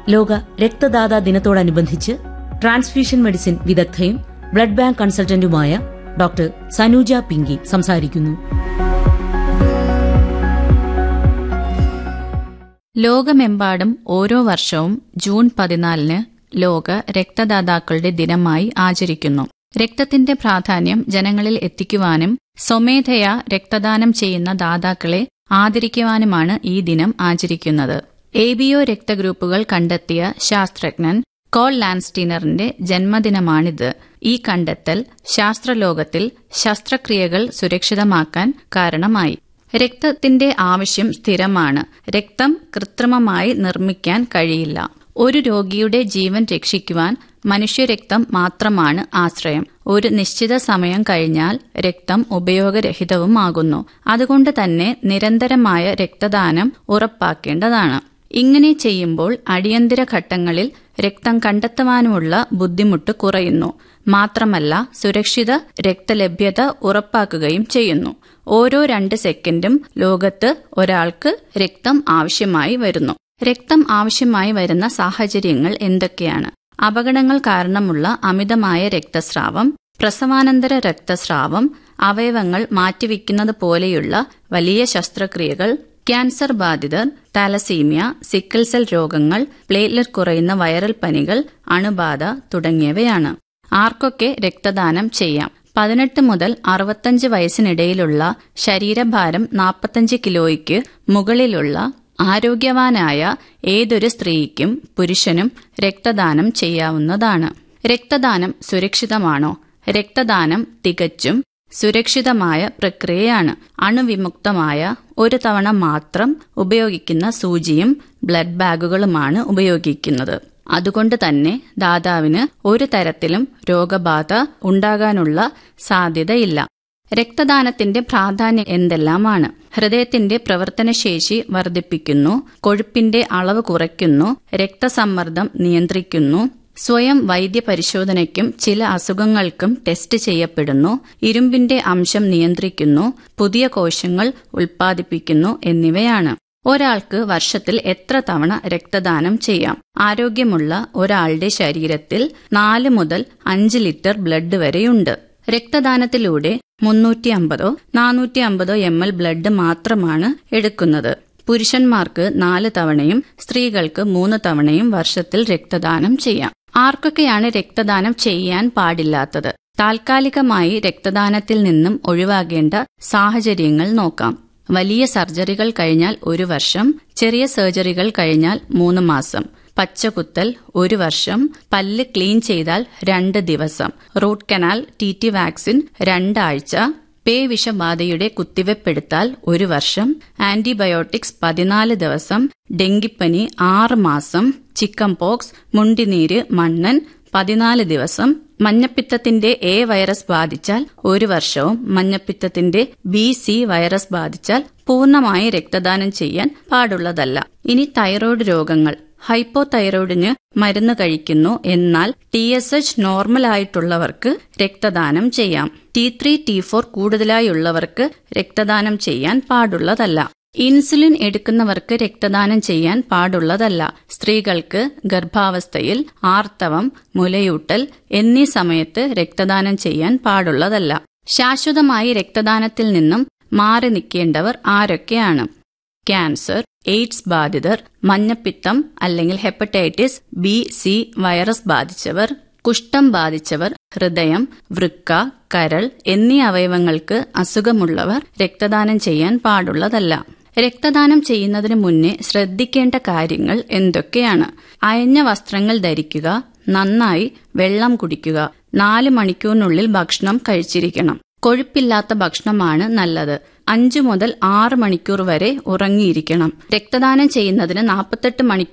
ലോക രക്തദാതാ ദിനത്തോടനുബന്ധിച്ച് ട്രാൻസ്ഫ്യൂഷൻ മെഡിസിൻ വിദഗ്ധയും ബ്ലഡ് ബാങ്ക് കൺസൾട്ടന്റുമായ ഡോക്ടർ സനൂജ പിങ്കി സംസാരിക്കുന്നു ലോകമെമ്പാടും ഓരോ വർഷവും ജൂൺ പതിനാലിന് ലോക രക്തദാതാക്കളുടെ ദിനമായി ആചരിക്കുന്നു രക്തത്തിന്റെ പ്രാധാന്യം ജനങ്ങളിൽ എത്തിക്കുവാനും സ്വമേധയാ രക്തദാനം ചെയ്യുന്ന ദാതാക്കളെ ആദരിക്കുവാനുമാണ് ഈ ദിനം ആചരിക്കുന്നത് എ ബി ഒ രക്തഗ്രൂപ്പുകൾ കണ്ടെത്തിയ ശാസ്ത്രജ്ഞൻ കോൾ ലാൻസ്റ്റീനറിന്റെ ജന്മദിനമാണിത് ഈ കണ്ടെത്തൽ ശാസ്ത്രലോകത്തിൽ ശസ്ത്രക്രിയകൾ സുരക്ഷിതമാക്കാൻ കാരണമായി രക്തത്തിന്റെ ആവശ്യം സ്ഥിരമാണ് രക്തം കൃത്രിമമായി നിർമ്മിക്കാൻ കഴിയില്ല ഒരു രോഗിയുടെ ജീവൻ രക്ഷിക്കുവാൻ മനുഷ്യരക്തം മാത്രമാണ് ആശ്രയം ഒരു നിശ്ചിത സമയം കഴിഞ്ഞാൽ രക്തം ഉപയോഗരഹിതവുമാകുന്നു അതുകൊണ്ട് തന്നെ നിരന്തരമായ രക്തദാനം ഉറപ്പാക്കേണ്ടതാണ് ഇങ്ങനെ ചെയ്യുമ്പോൾ അടിയന്തര ഘട്ടങ്ങളിൽ രക്തം കണ്ടെത്തുവാനുമുള്ള ബുദ്ധിമുട്ട് കുറയുന്നു മാത്രമല്ല സുരക്ഷിത രക്തലഭ്യത ഉറപ്പാക്കുകയും ചെയ്യുന്നു ഓരോ രണ്ട് സെക്കൻഡും ലോകത്ത് ഒരാൾക്ക് രക്തം ആവശ്യമായി വരുന്നു രക്തം ആവശ്യമായി വരുന്ന സാഹചര്യങ്ങൾ എന്തൊക്കെയാണ് അപകടങ്ങൾ കാരണമുള്ള അമിതമായ രക്തസ്രാവം പ്രസവാനന്തര രക്തസ്രാവം അവയവങ്ങൾ മാറ്റിവെക്കുന്നത് പോലെയുള്ള വലിയ ശസ്ത്രക്രിയകൾ ക്യാൻസർ ബാധിതർ താലസീമിയ സിക്കിൾ സെൽ രോഗങ്ങൾ പ്ലേറ്റ്ലെറ്റ് കുറയുന്ന വൈറൽ പനികൾ അണുബാധ തുടങ്ങിയവയാണ് ആർക്കൊക്കെ രക്തദാനം ചെയ്യാം പതിനെട്ട് മുതൽ അറുപത്തഞ്ച് വയസ്സിനിടയിലുള്ള ശരീരഭാരം നാൽപ്പത്തഞ്ച് കിലോയ്ക്ക് മുകളിലുള്ള ആരോഗ്യവാനായ ഏതൊരു സ്ത്രീക്കും പുരുഷനും രക്തദാനം ചെയ്യാവുന്നതാണ് രക്തദാനം സുരക്ഷിതമാണോ രക്തദാനം തികച്ചും സുരക്ഷിതമായ പ്രക്രിയയാണ് അണുവിമുക്തമായ ഒരു തവണ മാത്രം ഉപയോഗിക്കുന്ന സൂചിയും ബ്ലഡ് ബാഗുകളുമാണ് ഉപയോഗിക്കുന്നത് അതുകൊണ്ട് തന്നെ ദാതാവിന് ഒരു തരത്തിലും രോഗബാധ ഉണ്ടാകാനുള്ള സാധ്യതയില്ല രക്തദാനത്തിന്റെ പ്രാധാന്യം എന്തെല്ലാമാണ് ഹൃദയത്തിന്റെ പ്രവർത്തനശേഷി വർദ്ധിപ്പിക്കുന്നു കൊഴുപ്പിന്റെ അളവ് കുറയ്ക്കുന്നു രക്തസമ്മർദ്ദം നിയന്ത്രിക്കുന്നു സ്വയം വൈദ്യപരിശോധനയ്ക്കും ചില അസുഖങ്ങൾക്കും ടെസ്റ്റ് ചെയ്യപ്പെടുന്നു ഇരുമ്പിന്റെ അംശം നിയന്ത്രിക്കുന്നു പുതിയ കോശങ്ങൾ ഉൽപ്പാദിപ്പിക്കുന്നു എന്നിവയാണ് ഒരാൾക്ക് വർഷത്തിൽ എത്ര തവണ രക്തദാനം ചെയ്യാം ആരോഗ്യമുള്ള ഒരാളുടെ ശരീരത്തിൽ നാല് മുതൽ അഞ്ച് ലിറ്റർ ബ്ലഡ് വരെയുണ്ട് രക്തദാനത്തിലൂടെ മുന്നൂറ്റി അമ്പതോ നാനൂറ്റി അമ്പതോ എം എൽ ബ്ലഡ് മാത്രമാണ് എടുക്കുന്നത് പുരുഷന്മാർക്ക് നാല് തവണയും സ്ത്രീകൾക്ക് മൂന്ന് തവണയും വർഷത്തിൽ രക്തദാനം ചെയ്യാം ആർക്കൊക്കെയാണ് രക്തദാനം ചെയ്യാൻ പാടില്ലാത്തത് താൽക്കാലികമായി രക്തദാനത്തിൽ നിന്നും ഒഴിവാകേണ്ട സാഹചര്യങ്ങൾ നോക്കാം വലിയ സർജറികൾ കഴിഞ്ഞാൽ ഒരു വർഷം ചെറിയ സർജറികൾ കഴിഞ്ഞാൽ മൂന്ന് മാസം പച്ചകുത്തൽ ഒരു വർഷം പല്ല് ക്ലീൻ ചെയ്താൽ രണ്ട് ദിവസം root canal T T vaccine രണ്ടാഴ്ച പേ വിഷബാധയുടെ കുത്തിവെപ്പെടുത്താൽ ഒരു വർഷം ആന്റിബയോട്ടിക്സ് പതിനാല് ദിവസം ഡെങ്കിപ്പനി ആറ് മാസം ചിക്കൻ പോക്സ് മുണ്ടിനീര് മണ്ണൻ പതിനാല് ദിവസം മഞ്ഞപ്പിത്തത്തിന്റെ എ വൈറസ് ബാധിച്ചാൽ ഒരു വർഷവും മഞ്ഞപ്പിത്തത്തിന്റെ ബി സി വൈറസ് ബാധിച്ചാൽ പൂർണ്ണമായി രക്തദാനം ചെയ്യാൻ പാടുള്ളതല്ല ഇനി തൈറോയ്ഡ് രോഗങ്ങൾ ഹൈപ്പോ തൈറോയിഡിന് മരുന്ന് കഴിക്കുന്നു എന്നാൽ ടി എസ് എച്ച് നോർമൽ ആയിട്ടുള്ളവർക്ക് രക്തദാനം ചെയ്യാം ടി ത്രീ ടി ഫോർ കൂടുതലായുള്ളവർക്ക് രക്തദാനം ചെയ്യാൻ പാടുള്ളതല്ല ഇൻസുലിൻ എടുക്കുന്നവർക്ക് രക്തദാനം ചെയ്യാൻ പാടുള്ളതല്ല സ്ത്രീകൾക്ക് ഗർഭാവസ്ഥയിൽ ആർത്തവം മുലയൂട്ടൽ എന്നീ സമയത്ത് രക്തദാനം ചെയ്യാൻ പാടുള്ളതല്ല ശാശ്വതമായി രക്തദാനത്തിൽ നിന്നും മാറി നിൽക്കേണ്ടവർ ആരൊക്കെയാണ് ക്യാൻസർ എയ്ഡ്സ് ബാധിതർ മഞ്ഞപ്പിത്തം അല്ലെങ്കിൽ ഹെപ്പറ്റൈറ്റിസ് ബി സി വൈറസ് ബാധിച്ചവർ കുഷ്ഠം ബാധിച്ചവർ ഹൃദയം വൃക്ക കരൾ എന്നീ അവയവങ്ങൾക്ക് അസുഖമുള്ളവർ രക്തദാനം ചെയ്യാൻ പാടുള്ളതല്ല രക്തദാനം ചെയ്യുന്നതിന് മുന്നേ ശ്രദ്ധിക്കേണ്ട കാര്യങ്ങൾ എന്തൊക്കെയാണ് അയഞ്ഞ വസ്ത്രങ്ങൾ ധരിക്കുക നന്നായി വെള്ളം കുടിക്കുക നാല് മണിക്കൂറിനുള്ളിൽ ഭക്ഷണം കഴിച്ചിരിക്കണം കൊഴുപ്പില്ലാത്ത ഭക്ഷണമാണ് നല്ലത് അഞ്ചു മുതൽ ആറ് മണിക്കൂർ വരെ ഉറങ്ങിയിരിക്കണം രക്തദാനം ചെയ്യുന്നതിന് നാൽപ്പത്തെട്ട് മണിക്കൂർ